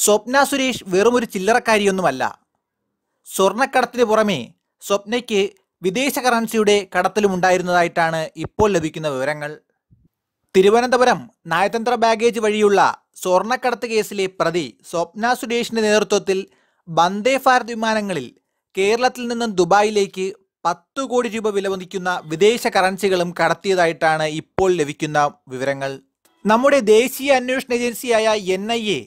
സ്വപ്ന സുരേഷ് വെറുമൊരു ചില്ലറക്കാരിയൊന്നുമല്ല സ്വർണ്ണക്കടത്തിന് പുറമെ സ്വപ്നയ്ക്ക് വിദേശ കറൻസിയുടെ കടത്തലും ഉണ്ടായിരുന്നതായിട്ടാണ് ഇപ്പോൾ ലഭിക്കുന്ന വിവരങ്ങൾ തിരുവനന്തപുരം നയതന്ത്ര ബാഗേജ് വഴിയുള്ള സ്വർണ്ണക്കടത്ത് കേസിലെ പ്രതി സ്വപ്ന സുരേഷിന്റെ നേതൃത്വത്തിൽ വന്ദേ ഭാരത് വിമാനങ്ങളിൽ കേരളത്തിൽ നിന്നും ദുബായിലേക്ക് പത്തു കോടി രൂപ വില മതിക്കുന്ന വിദേശ കറൻസികളും കടത്തിയതായിട്ടാണ് ഇപ്പോൾ ലഭിക്കുന്ന വിവരങ്ങൾ നമ്മുടെ ദേശീയ അന്വേഷണ ഏജൻസിയായ N I A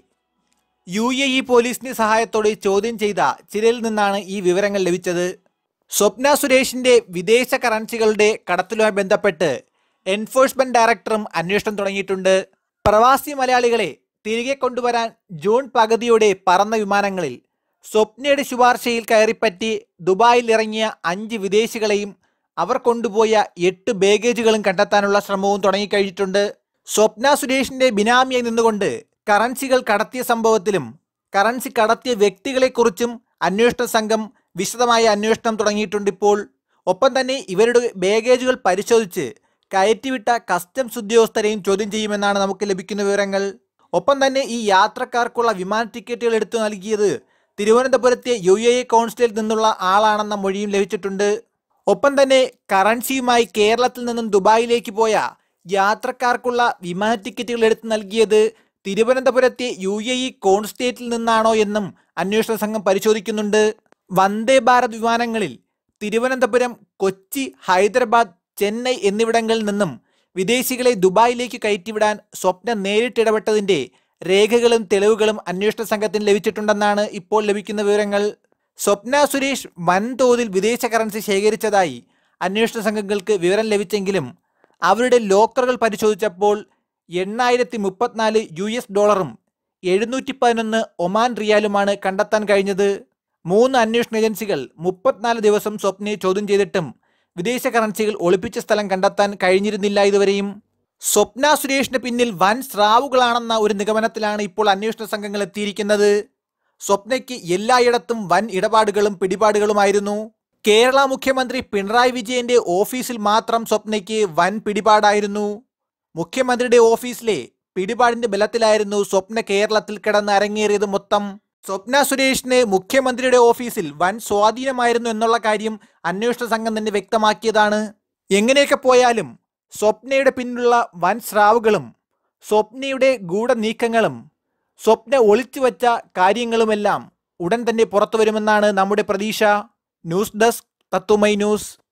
U A E പോലീസിന്റെ സഹായത്തോടെ ചോദ്യം ചെയ്ത ചിലരിൽ നിന്നാണ് ഈ വിവരങ്ങൾ ലഭിച്ചത് സ്വപ്ന സുരേഷിന്റെ വിദേശ കറൻസികളുടെ കടത്തലുമായി ബന്ധപ്പെട്ട് എൻഫോഴ്സ്മെന്റ് ഡയറക്ടറും അന്വേഷണം തുടങ്ങിയിട്ടുണ്ട് പ്രവാസി മലയാളികളെ തിരികെ കൊണ്ടുവരാൻ ജൂൺ പകുതിയോടെ പറന്ന വിമാനങ്ങളിൽ സ്വപ്നയുടെ ശുപാർശയിൽ കയറിപ്പറ്റി ദുബായിൽ ഇറങ്ങിയ അഞ്ച് വിദേശികളെയും അവർ കൊണ്ടുപോയ എട്ട് ബാഗേജുകളും കണ്ടെത്താനുള്ള ശ്രമവും തുടങ്ങിക്കഴിഞ്ഞിട്ടുണ്ട് സ്വപ്ന സുരേഷിന്റെ ബിനാമിയായി നിന്നുകൊണ്ട് കറൻസികൾ കടത്തിയ സംഭവത്തിലും കറൻസി കടത്തിയ വ്യക്തികളെക്കുറിച്ചും അന്വേഷണ സംഘം വിശദമായ അന്വേഷണം തുടങ്ങിയിട്ടുണ്ട് ഇപ്പോൾ ഒപ്പം തന്നെ ഇവരുടെ ബാഗേജുകൾ പരിശോധിച്ച് കയറ്റിവിട്ട കസ്റ്റംസ് ഉദ്യോഗസ്ഥരെയും ചോദ്യം ചെയ്യുമെന്നാണ് നമുക്ക് ലഭിക്കുന്ന വിവരങ്ങൾ ഒപ്പം തന്നെ ഈ യാത്രക്കാർക്കുള്ള വിമാന ടിക്കറ്റുകൾ എടുത്തു നൽകിയത് തിരുവനന്തപുരത്തെ യു എ ഇ കോൺസുലേറ്റിൽ നിന്നുള്ള ആളാണെന്ന മൊഴിയും ലഭിച്ചിട്ടുണ്ട് ഒപ്പം തന്നെ കറൻസിയുമായി കേരളത്തിൽ നിന്നും ദുബായിലേക്ക് പോയ യാത്രക്കാർക്കുള്ള വിമാന ടിക്കറ്റുകൾ എടുത്തു നൽകിയത് തിരുവനന്തപുരത്തെ യു എ ഇ കോൺസ്റ്റേറ്റിൽ നിന്നാണോ എന്നും അന്വേഷണ സംഘം പരിശോധിക്കുന്നുണ്ട് വന്ദേ ഭാരത് വിമാനങ്ങളിൽ തിരുവനന്തപുരം കൊച്ചി ഹൈദരാബാദ് ചെന്നൈ എന്നിവിടങ്ങളിൽ നിന്നും വിദേശികളെ ദുബായിലേക്ക് കയറ്റിവിടാൻ സ്വപ്നം നേരിട്ടിടപെട്ടതിന്റെ രേഖകളും തെളിവുകളും അന്വേഷണ സംഘത്തിന് ലഭിച്ചിട്ടുണ്ടെന്നാണ് ഇപ്പോൾ ലഭിക്കുന്ന വിവരങ്ങൾ സ്വപ്ന സുരേഷ് വൻതോതിൽ വിദേശ കറൻസി ശേഖരിച്ചതായി അന്വേഷണ സംഘങ്ങൾക്ക് വിവരം ലഭിച്ചെങ്കിലും അവരുടെ ലോക്കറുകൾ പരിശോധിച്ചപ്പോൾ എണ്ണായിരത്തി മുപ്പത്തിനാല് യു എസ് ഡോളറും എഴുന്നൂറ്റി പതിനൊന്ന് ഒമാൻ റിയാലുമാണ് കണ്ടെത്താൻ കഴിഞ്ഞത് മൂന്ന് അന്വേഷണ ഏജൻസികൾ മുപ്പത്തിനാല് ദിവസം സ്വപ്നയെ ചോദ്യം ചെയ്തിട്ടും വിദേശ കറൻസികൾ ഒളിപ്പിച്ച സ്ഥലം കണ്ടെത്താൻ കഴിഞ്ഞിരുന്നില്ല ഇതുവരെയും സ്വപ്ന സുരേഷിന് പിന്നിൽ വൻ സ്രാവുകളാണെന്ന ഒരു നിഗമനത്തിലാണ് ഇപ്പോൾ അന്വേഷണ സംഘങ്ങൾ എത്തിയിരിക്കുന്നത് സ്വപ്നയ്ക്ക് എല്ലായിടത്തും വൻ ഇടപാടുകളും പിടിപാടുകളുമായിരുന്നു കേരള മുഖ്യമന്ത്രി പിണറായി വിജയന്റെ ഓഫീസിൽ മാത്രം സ്വപ്നയ്ക്ക് വൻ പിടിപാടായിരുന്നു മുഖ്യമന്ത്രിയുടെ ഓഫീസിലെ പിടിപാടിന്റെ ബലത്തിലായിരുന്നു സ്വപ്ന കേരളത്തിൽ കിടന്ന് അരങ്ങേറിയത് മൊത്തം സ്വപ്ന സുരേഷിന് മുഖ്യമന്ത്രിയുടെ ഓഫീസിൽ വൻ സ്വാധീനമായിരുന്നു എന്നുള്ള കാര്യം അന്വേഷണ സംഘം തന്നെ വ്യക്തമാക്കിയതാണ് എങ്ങനെയൊക്കെ പോയാലും സ്വപ്നയുടെ പിന്നിലുള്ള വൻ സ്രാവുകളും സ്വപ്നയുടെ ഗൂഢനീക്കങ്ങളും സ്വപ്ന ഒളിച്ചു വച്ച കാര്യങ്ങളുമെല്ലാം ഉടൻ തന്നെ പുറത്തു വരുമെന്നാണ് നമ്മുടെ പ്രതീക്ഷ ന്യൂസ് ഡെസ്ക് തത്തുമൈ ന്യൂസ്